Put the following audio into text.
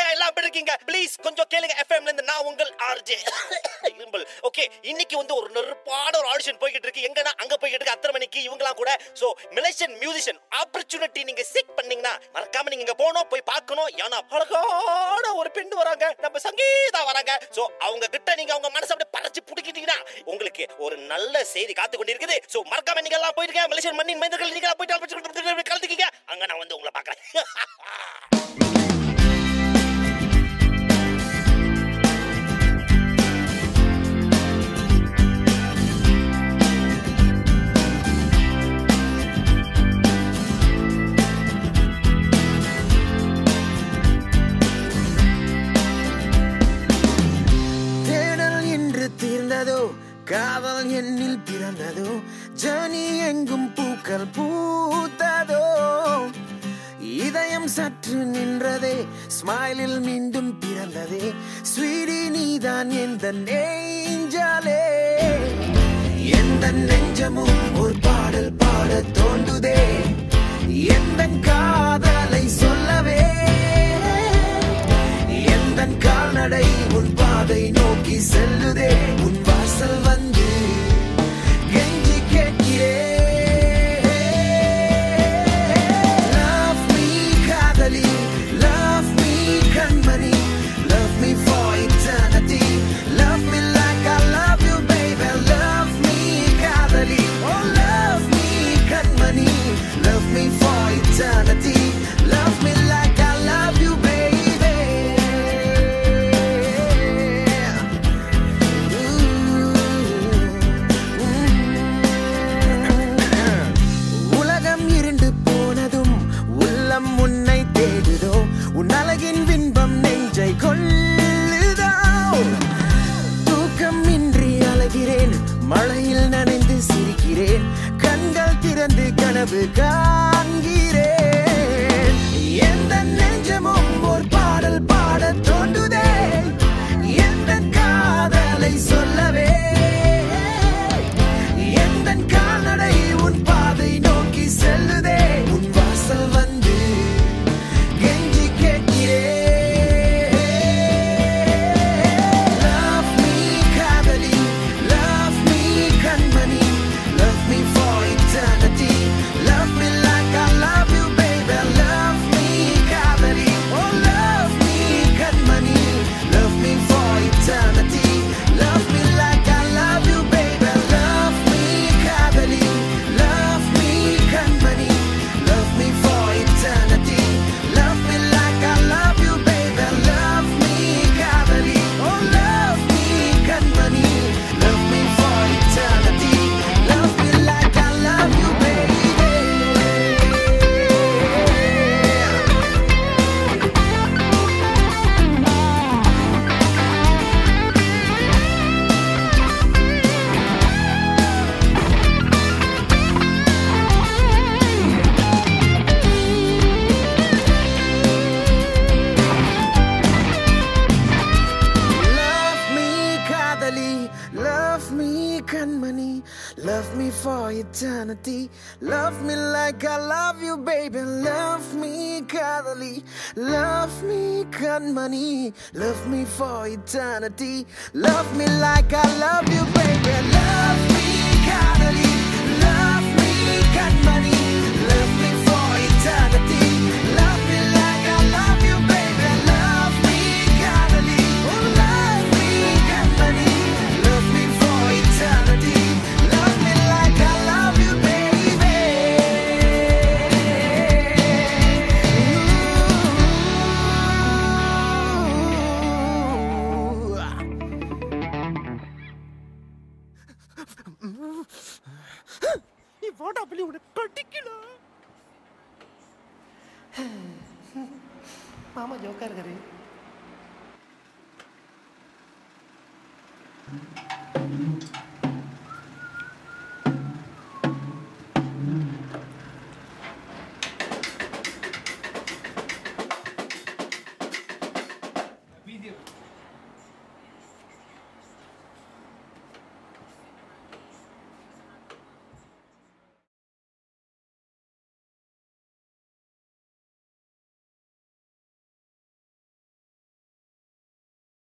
எல்லாம் எப்படி இருக்கீங்க ப்ளீஸ் கொஞ்சம் கேளுங்க எஃப்எம்ல இருந்து நான் உங்கள் ஆர்ஜே இரும்பல் ஓகே இன்னைக்கு வந்து ஒரு நெருப்பான ஒரு ஆடிஷன் போய்கிட்டு இருக்கு எங்கன்னா அங்க போய்கிட்டு இருக்கு அத்தனை மணிக்கு இவங்கலாம் கூட சோ மலேசியன் மியூசிஷியன் ஆப்பர்ச்சுனிட்டி நீங்க செக் பண்ணீங்கன்னா மறக்காம நீங்க இங்க போகணும் போய் பார்க்கணும் ஏன்னா அழகான ஒரு பெண் வராங்க நம்ம சங்கீதா வராங்க சோ அவங்க கிட்ட நீங்க அவங்க மனசை அப்படியே பறச்சு புடிக்கிட்டீங்கன்னா உங்களுக்கு ஒரு நல்ல செய்தி காத்து கொண்டிருக்குது சோ மறக்காம நீங்க எல்லாம் போயிருக்கீங்க மலேசியன் மண்ணின் மைந்தர்கள் நீங்க போயிட்டு கலந்துக்கீங்க அங்க நான் வந்து உங்களை பார்க்கறேன் தேடல் என்று தீர்ந்ததோ காதல் என்னில் பிறந்ததோ ஜனி எங்கும் பூக்கள் பூத்ததோ இதயம் சற்று நின்றதே ஸ்மைலில் மீண்டும் பிறந்ததே ஸ்வீடி நீதான் எந்த நெஞ்சலே எந்த நெஞ்சமும் ஒரு பாடல் பாட தோண்டுதே எந்த காதலை சொல்லவே எந்தன் கால்நடை உன் பாதை நோக்கி செல்லுதே உன் வாசல் வந்து கெஞ்சி கேட்கிறேன் Love me, காதலி Love me, கண்மணி Love me for eternity Love me like I love you, baby Love me, காதலி Oh, love me, கண்மணி Love me for eternity Love me like I love you, baby உலகம் இருண்டு போனதும் உள்ளம் உன்னை தேடுதோ உன் அழகின் பின்பம் நெஞ்சை கொள்ளுதோ தூக்கம் இன்றி அழகிறேன் மழையில் நனைந்து சிரிக்கிறேன் கண்கள் திறந்து கனவு காண்கிறேன் எந்த நெஞ்சமும் ஒரு பாடல் பாட தோண்டுதே எந்த காதலை சொல்லவே எந்தன் கால்நடை உன் பாதை நோக்கி செல்லுதே உன் வாசல் வந்து கெஞ்சி கேட்கிறேன் Love me, காதலி Love me, கண்மணி Love me for eternity Love me like I love you, baby Love me, காதலி Oh, love me, கண்மணி Love me for eternity Love me like I love you, baby Love me, காதலி Love me, கண்மணி Love me for eternity Love me like I love you, baby Love me, காதலி Oh, love me, கண்மணி Love me for eternity Love me like I love you, baby Love me, காதலி Love me, கண்மணி Love me for eternity Love me like I love you, baby Love me, காதலி Love me, கண்மணி Love me for eternity Love me like I love you, baby Love me, காதலி Love me, கண்மணி Love me for eternity Love me like I love you, baby Love me, காதலி Oh, love me, கண்மணி Love me for eternity Love me like I love you, நீ போடா பிள்ளை உனக்கு கட்டிக்கலாம் மாமா ஜோக்கா இருக்காரு